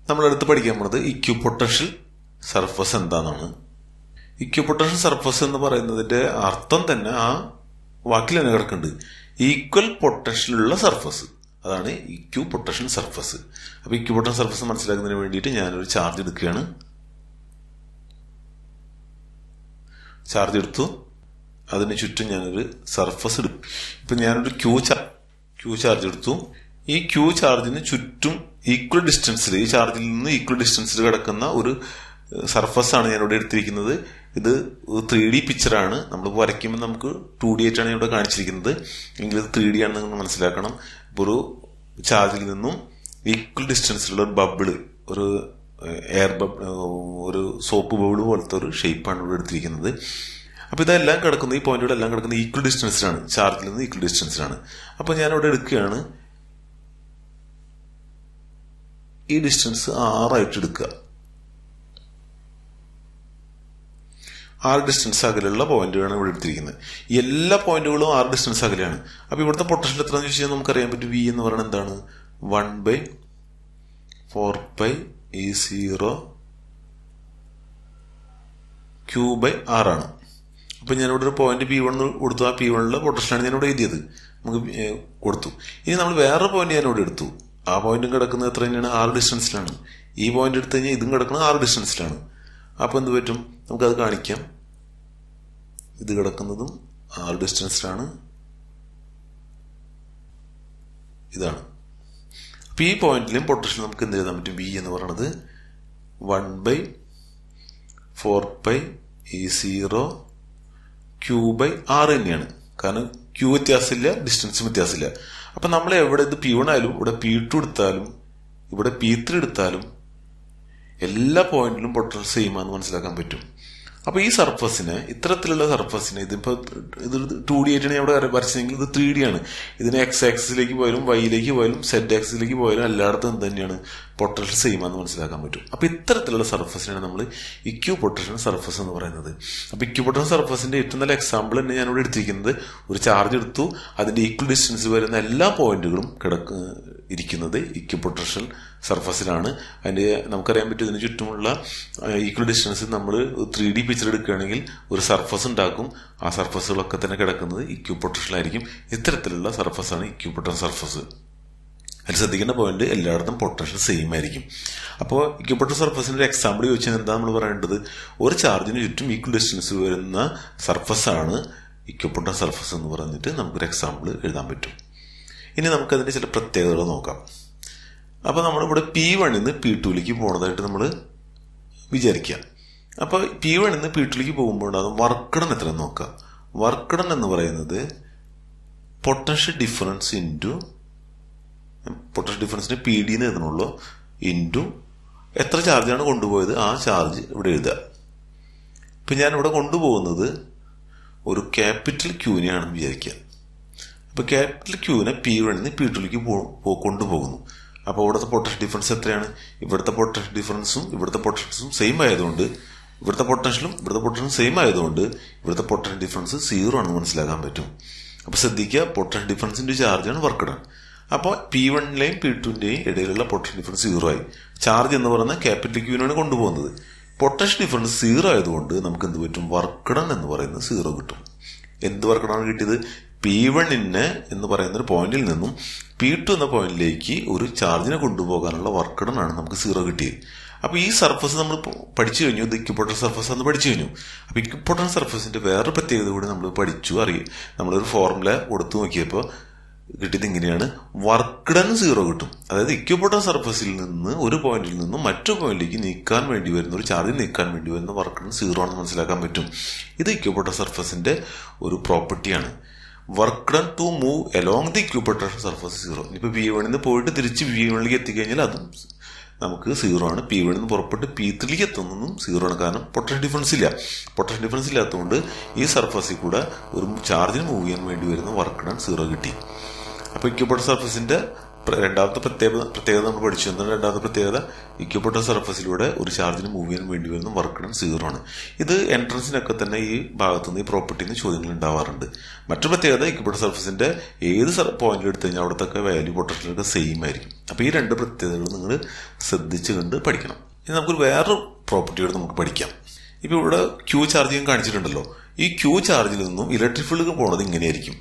നമ്മളടുത്ത് പഠിക്കാൻ പോണത് ഇക്യു പൊട്ടൻഷ്യൽ സർഫസ് എന്താണെന്നാണ് ഇക്യു പൊട്ടൻഷ്യൽ സർഫസ് എന്ന് പറയുന്നതിന്റെ അർത്ഥം തന്നെ ആ വാക്കിൽ തന്നെ കിടക്കുന്നുണ്ട് ഈക്വൽ പൊട്ടൻഷ്യലുള്ള സർഫസ് അതാണ് ഇക്യു പൊട്ടൻഷ്യൽ സർഫസ് അപ്പൊ ഇക്യു പൊട്ടൻഷ്യൽ സർഫസ് മനസ്സിലാക്കുന്നതിന് വേണ്ടിയിട്ട് ഞാനൊരു ചാർജ് എടുക്കുകയാണ് ചാർജ് എടുത്തു അതിന് ചുറ്റും ഞാനൊരു സർഫസ് എടുക്കും ഇപ്പൊ ഞാനൊരു ക്യൂ ക്യൂ ചാർജ് എടുത്തു ഈ ക്യൂ ചാർജിന് ചുറ്റും ഈക്വൽ ഡിസ്റ്റൻസിൽ ഈ ചാർജിൽ നിന്ന് ഈക്വൽ ഡിസ്റ്റൻസിൽ കിടക്കുന്ന ഒരു സർഫസ് ആണ് ഞാൻ ഇവിടെ എടുത്തിരിക്കുന്നത് ഇത് ത്രീ ഡി പിക്ചറാണ് നമ്മൾ വരയ്ക്കുമ്പോൾ നമുക്ക് ടു ഡി ആയിട്ടാണ് ഇവിടെ കാണിച്ചിരിക്കുന്നത് എങ്കിൽ ഇത് ത്രീ ഡി ആണെന്ന് നിങ്ങൾ മനസ്സിലാക്കണം ഇപ്പോൾ ഒരു ചാർജിൽ നിന്നും ഈക്വൽ ഡിസ്റ്റൻസിലുള്ള ഒരു ബബിള് ഒരു എയർ ബബിൾ ഒരു സോപ്പ് ബബിള് പോലത്തെ ഒരു ഷേപ്പാണ് ഇവിടെ എടുത്തിരിക്കുന്നത് അപ്പൊ ഇതെല്ലാം കിടക്കുന്നത് ഈ പോയിന്റുകളെല്ലാം കിടക്കുന്നത് ഈക്വൽ ഡിസ്റ്റൻസിലാണ് ചാർജിൽ നിന്ന് ഈക്വൽ ഡിസ്റ്റൻസിലാണ് അപ്പൊ ഞാൻ ഇവിടെ എടുക്കുകയാണ് ഈ ഡിസ്റ്റൻസ് ആറായിട്ട് എടുക്കുക ആറ് ഡിസ്റ്റൻസ് അകലെയുള്ള പോയിന്റുകളാണ് ഇവിടെ എടുത്തിരിക്കുന്നത് എല്ലാ പോയിന്റുകളും ആറ് ഡിസ്റ്റൻസ് അകലെയാണ് അപ്പൊ ഇവിടുത്തെ പൊട്ടൻഷ്യൽ എത്രയാണെന്ന് ചോദിച്ചാൽ നമുക്കറിയാൻ പറ്റും വി എന്ന് പറയുന്നത് എന്താണ് one by four pi E zero Q by ആറാണ് അപ്പൊ ഞാനിവിടെ ഒരു പോയിന്റ് പി വൺ കൊടുത്തു ആ പി വണ്ണിലെ പൊട്ടൻഷ്യലാണ് ഞാനിവിടെ എഴുതിയത് നമുക്ക് കൊടുത്തു ഇനി നമ്മൾ വേറെ പോയിന്റ് ഞാനിവിടെ എടുത്തു ആ പോയിന്റും കിടക്കുന്നത് എത്ര തന്നെയാണ് ആറ് ഡിസ്റ്റൻസിലാണ് ഈ പോയിന്റ് എടുത്തു കഴിഞ്ഞാൽ ഇതും കിടക്കുന്നത് ആറ് ഡിസ്റ്റൻസിലാണ് അപ്പൊ എന്ത് പറ്റും നമുക്കത് കാണിക്കാം ഇത് കിടക്കുന്നതും ആറ് ഡിസ്റ്റൻസിലാണ് ഇതാണ് അപ്പൊ ഈ പോയിന്റിലും പൊട്ടൻഷ്യൽ നമുക്ക് എന്ത് എഴുതാൻ പറ്റും വി എന്ന് പറയുന്നത് one by four pi E zero Q by ആറ് തന്നെയാണ് കാരണം ക്യൂ വ്യത്യാസമില്ല ഡിസ്റ്റൻസും വ്യത്യാസമില്ല അപ്പൊ നമ്മൾ എവിടെ ഇത് പി വൺ ആയാലും ഇവിടെ പി ടു എടുത്താലും ഇവിടെ പി ത്രീ എടുത്താലും എല്ലാ പോയിന്റിലും പൊട്ടൻഷ്യൽ സെയിം ആണെന്ന് മനസ്സിലാക്കാൻ പറ്റും അപ്പൊ ഈ സർഫസിന് ഇത്തരത്തിലുള്ള സർഫസിന് ഇതിപ്പോ ഇത് ടു ഡി ആയിട്ടാണ് ഇവിടെ വരച്ചെങ്കിൽ ഇത് ത്രീ ഡി ആണ് ഇതിന് എക്സ് ആക്സിലേക്ക് പോയാലും വൈയിലേക്ക് പോയാലും സെഡ് ആക്സിലേക്ക് പോയാലും എല്ലായിടത്തും എന്ത് തന്നെയാണ് പൊട്ടൻഷ്യൽ സെയിം ആണെന്ന് മനസ്സിലാക്കാൻ പറ്റും അപ്പൊ ഇത്തരത്തിലുള്ള സർഫസിനാണ് നമ്മൾ ഇക്യൂ പൊട്ടൻഷ്യൽ സർഫസ് എന്ന് പറയുന്നത് അപ്പൊ ഇക്യൂ പൊട്ടൻഷ്യൽ സർഫസിന്റെ ഏറ്റവും നല്ല എക്സാമ്പിൾ തന്നെ ഞാൻ ഇവിടെ എടുത്തിരിക്കുന്നത് ഒരു ചാർജ് എടുത്തു അതിന്റെ ഈക്വൽ ഡിസ്റ്റൻസ് വരുന്ന എല്ലാ പോയിന്റുകളും കിടക്ക ഇരിക്കുന്നത് ഇക്യൂ പൊട്ടൻഷ്യൽ സർഫസിലാണ് അതിന്റെ നമുക്കറിയാൻ പറ്റും ഇതിന് ചുറ്റുമുള്ള ഈക്വൽ ഡിസ്റ്റൻസ് നമ്മൾ ത്രീ ഡി പിക്ചർ എടുക്കുകയാണെങ്കിൽ ഒരു സർഫസ് ഉണ്ടാക്കും ആ സർഫസുകളൊക്കെ തന്നെ കിടക്കുന്നത് ഇക്യൂ പൊട്ടൻഷ്യൽ ആയിരിക്കും ഇത്തരത്തിലുള്ള സർഫസാണ് ഇക്യൂ പൊട്ടൻഷ്യൽ സർഫസ് അതിൽ ശ്രദ്ധിക്കേണ്ട പോയിന്റ് എല്ലായിടത്തും പൊട്ടൻഷ്യൽ സെയിം ആയിരിക്കും അപ്പോൾ ഇക്വപ്പൊട്ടൽ സർഫസിന്റെ ഒരു എക്സാമ്പിൾ ചോദിച്ചാൽ എന്താ നമ്മൾ പറയേണ്ടത് ഒരു ചാർജിന് ചുറ്റും ഈക്വൽ ഡിസ്റ്റൻസ് വരുന്ന സർഫസ് ആണ് ഇക്വപ്പൊട്ടൽ സർഫസ് എന്ന് പറഞ്ഞിട്ട് നമുക്കൊരു എക്സാമ്പിൾ എഴുതാൻ പറ്റും ഇനി നമുക്കതിന്റെ ചില പ്രത്യേകതകൾ നോക്കാം അപ്പൊ നമ്മളിവിടെ പി വണ്ണിൽ നിന്ന് പി ടുവിലേക്ക് പോണതായിട്ട് നമ്മൾ വിചാരിക്കുക അപ്പൊ പി വണ്ണിൽ നിന്ന് പി ടുവിലേക്ക് പോകുമ്പോൾ ഉണ്ടാകും വർക്കഡൺ എത്ര നോക്കാം വർക്കഡൺ എന്ന് പറയുന്നത് പൊട്ടൻഷ്യൽ ഡിഫറൻസ് ഇൻറ്റു പൊട്ടൻഷ്യൽ ഡിഫറൻസിന് പി ഡി എന്ന് എഴുതണുള്ളൂ ഇൻറ്റു എത്ര ചാർജാണ് കൊണ്ടുപോയത് ആ ചാർജ് ഇവിടെ എഴുതുക ഇപ്പം ഞാൻ ഇവിടെ കൊണ്ടുപോകുന്നത് ഒരു ക്യാപിറ്റൽ ക്യൂവിനെയാണെന്ന് വിചാരിക്കുക അപ്പൊ ക്യാപിറ്റൽ ക്യൂവിനെ പി വണ്ണിന്ന് പി ടുലേക്ക് കൊണ്ടുപോകുന്നു അപ്പോൾ ഇവിടുത്തെ പൊട്ടൻഷ്യൽ ഡിഫറൻസ് എത്രയാണ് ഇവിടുത്തെ പൊട്ടൻഷ്യൽ ഡിഫറൻസും ഇവിടുത്തെ പൊട്ടൻഷ്യൽസും സെയിം ആയതുകൊണ്ട് ഇവിടുത്തെ പൊട്ടൻഷ്യലും ഇവിടുത്തെ പൊട്ടൻഷ്യലും സെയിം ആയതുകൊണ്ട് ഇവിടുത്തെ പൊട്ടൻഷ്യൽ ഡിഫറൻസ് സീറോ ആണെന്ന് മനസ്സിലാക്കാൻ പറ്റും അപ്പൊ ശ്രദ്ധിക്കുക പൊട്ടൻഷ്യൽ ഡിഫറൻസിന്റെ ചാർജാണ് വർക്ക് ഡൺ അപ്പോൾ പി വണ്ണിലെയും പി ടുവിന്റെയും ഇടയിലുള്ള പൊട്ടൻഷ്യൽ ഡിഫറൻസ് സീറോ ആയി ചാർജ് എന്ന് പറയുന്ന ക്യാപിറ്റൽ ക്യൂവിനാണ് കൊണ്ടുപോകുന്നത് പൊട്ടൻഷ്യൽ ഡിഫറൻസ് സീറോ ആയതുകൊണ്ട് നമുക്ക് എന്ത് പറ്റും വർക്ക് ഡൺ എന്ന് പറയുന്നത് സീറോ കിട്ടും എന്ത് വർക്ക് ഡൺ കിട്ടിയത് പി വണ്ണിന് എന്ന് പറയുന്ന ഒരു പോയിന്റിൽ നിന്നും പി ടു എന്ന പോയിന്റിലേക്ക് ഒരു ചാർജിനെ കൊണ്ടുപോകാനുള്ള വർക്ക് ഡൺ ആണ് നമുക്ക് സീറോ കിട്ടിയത് അപ്പൊ ഈ സർഫസ് നമ്മൾ പഠിച്ചു കഴിഞ്ഞു ഇത് ഇക്വിപ്പോട്ടൻ സർഫസ് എന്ന് പഠിച്ചു കഴിഞ്ഞു അപ്പൊ ഇക്വിപ്പോട്ടൻ സർഫസിന്റെ വേറെ പ്രത്യേകത കൂടി നമ്മൾ പഠിച്ചു അറിയും നമ്മളൊരു ഫോർമുല കൊടുത്തു നോക്കിയപ്പോൾ കിട്ടിയത് ഇങ്ങനെയാണ് വർക്ക് ഡൺ സീറോ കിട്ടും അതായത് ഇക്വിപ്പോട്ടൻ സർഫസിൽ നിന്ന് ഒരു പോയിന്റിൽ നിന്നും മറ്റു പോയിന്റിലേക്ക് നീക്കാൻ വേണ്ടി വരുന്ന ഒരു ചാർജ് നീക്കാൻ വേണ്ടി വരുന്ന വർക്ക് ഡൺ സീറോ ആണെന്ന് മനസ്സിലാക്കാൻ പറ്റും ഇത് ഇക്വിപ്പോട്ടൻ സർഫസിന്റെ ഒരു പ്രോപ്പർട്ടിയാണ് work done to move along the equipotential surface zero ഇപ്പൊ വി വണ്ണിൽ നിന്ന് പോയിട്ട് തിരിച്ച് വി വണ്ണിലേക്ക് എത്തിക്കഴിഞ്ഞാൽ അതും നമുക്ക് സീറോ ആണ് പി വണ്ണിൽ നിന്ന് പുറപ്പെട്ട് പി ത്രീക്ക് എത്തുന്നതും സീറോ ആണ് കാരണം പൊട്ടൻഷ്യൽ ഡിഫറൻസ് ഇല്ല പൊട്ടൻഷ്യൽ ഡിഫറൻസ് ഇല്ലാത്തതുകൊണ്ട് ഈ സർഫസിൽ കൂടെ ഒരു ചാർജിന് മൂവ് ചെയ്യാൻ വേണ്ടി വരുന്ന വർക്ക് ഡൺ സീറോ കിട്ടി അപ്പൊ ഇക്വപ്പോട്ട് സർഫസിന്റെ പ്ര- രണ്ടാമത്തെ പ്രത്യേകത പ്രത്യേകത നമ്മൾ പഠിച്ചു എന്താണ് രണ്ടാമത്തെ പ്രത്യേകത ഇക്വപ്പെട്ട സർഫസിലൂടെ ഒരു ചാർജിന് മൂവ് ചെയ്യാൻ വേണ്ടി വരുന്ന വർക്ക് ഡൺ സീറോ ആണ് ഇത് എൻട്രൻസിനൊക്കെ തന്നെ ഈ ഭാഗത്തു നിന്ന് ഈ പ്രോപ്പർട്ടിയിൽ നിന്ന് ചോദ്യങ്ങൾ ഉണ്ടാവാറുണ്ട് മറ്റു പ്രത്യേകത ഇക്വപ്പെട്ട സർഫസിന്റെ ഏത് പോയിന്റിൽ എടുത്തു കഴിഞ്ഞാൽ അവിടത്തൊക്കെ വാല്യൂ പൊട്ടൻഷ്യലൊക്കെ സെയിം ആയിരിക്കും അപ്പൊ ഈ രണ്ട് പ്രത്യേകതകൾ നിങ്ങൾ ശ്രദ്ധിച്ച് കണ്ട് പഠിക്കണം ഇനി നമുക്കൊരു വേറൊരു പ്രോപ്പർട്ടിയോട് നമുക്ക് പഠിക്കാം ഇപ്പൊ ഇവിടെ ക്യൂ ചാർജിങ് കാണിച്ചിട്ടുണ്ടല്ലോ ഈ ക്യൂ ചാർജിൽ നിന്നും ഇലക്ട്രിക് ഫീൽഡ് പോണത് ഇങ്ങനെയായിരിക്കും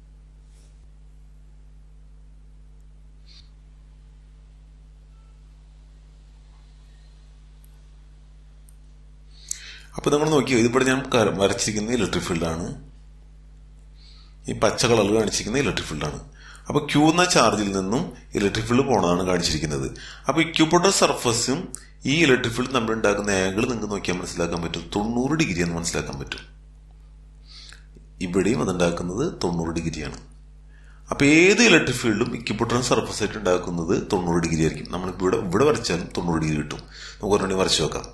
അപ്പൊ നമ്മൾ നോക്കിയോ ഇതിവിടെ ഞാൻ ക- വരച്ചിരിക്കുന്ന ഇലക്ട്രിക് ഫീൽഡാണ് ഈ പച്ച കളറിൽ കാണിച്ചിരിക്കുന്ന ഇലക്ട്രിക് ഫീൽഡാണ് അപ്പൊ ക്യൂ എന്ന ചാർജിൽ നിന്നും ഇലക്ട്രിക് ഫീൽഡ് പോണതാണ് കാണിച്ചിരിക്കുന്നത് അപ്പൊ ഇക്യൂപ്പൊട്ടർ സർഫസും ഈ ഇലക്ട്രിക് ഫീൽഡ് നമ്മൾ ഉണ്ടാക്കുന്ന ആംഗിൾ നിങ്ങൾക്ക് നോക്കിയാൽ മനസ്സിലാക്കാൻ പറ്റും തൊണ്ണൂറ് ഡിഗ്രി എന്ന് മനസ്സിലാക്കാൻ പറ്റും ഇവിടെയും അതുണ്ടാക്കുന്നത് തൊണ്ണൂറ് ഡിഗ്രിയാണ് അപ്പൊ ഏത് ഇലക്ട്രിക് ഫീൽഡും ഇക്യൂപ്പൊട്ടർ സർഫസ് ആയിട്ട് ഉണ്ടാക്കുന്നത് തൊണ്ണൂറ് ഡിഗ്രി ആയിരിക്കും നമ്മൾ ഇവിടെ ഇവിടെ വരച്ചാലും തൊണ്ണൂറ് ഡിഗ്രി കിട്ടും നമുക്ക് ഒരെണ്ണം വരച്ചു നോക്കാം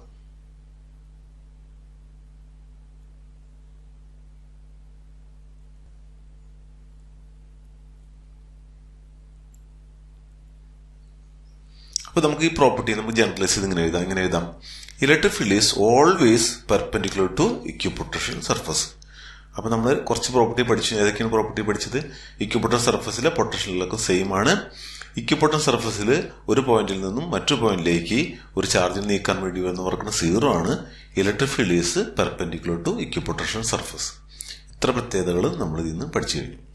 അപ്പൊ നമുക്ക് ഈ പ്രോപ്പർട്ടി നമുക്ക് ജനറലൈസ് ചെയ്ത് ഇങ്ങനെ എഴുതാം ഇങ്ങനെ എഴുതാം electric field is always perpendicular to equipotential surface അപ്പൊ നമ്മൾ കുറച്ച് പ്രോപ്പർട്ടി പഠിച്ചു ഏതൊക്കെയാണ് പ്രോപ്പർട്ടി പഠിച്ചത് ഇക്യൂപൊട്ടൻ സർഫസിലെ പൊട്ടൻഷ്യലൊക്കെ സെയിം ആണ് ഇക്യൂപൊട്ടൻ സർഫസിൽ ഒരു പോയിന്റിൽ നിന്നും മറ്റു പോയിന്റിലേക്ക് ഒരു ചാർജിൽ നീക്കാൻ വേണ്ടി വരുന്ന വർക്കുന്ന സീറോ ആണ് electric field is perpendicular to equipotential surface ഇത്ര പ്രത്യേകതകൾ നമ്മൾ ഇതിൽ നിന്ന് പഠിച്ചു കഴിഞ്ഞു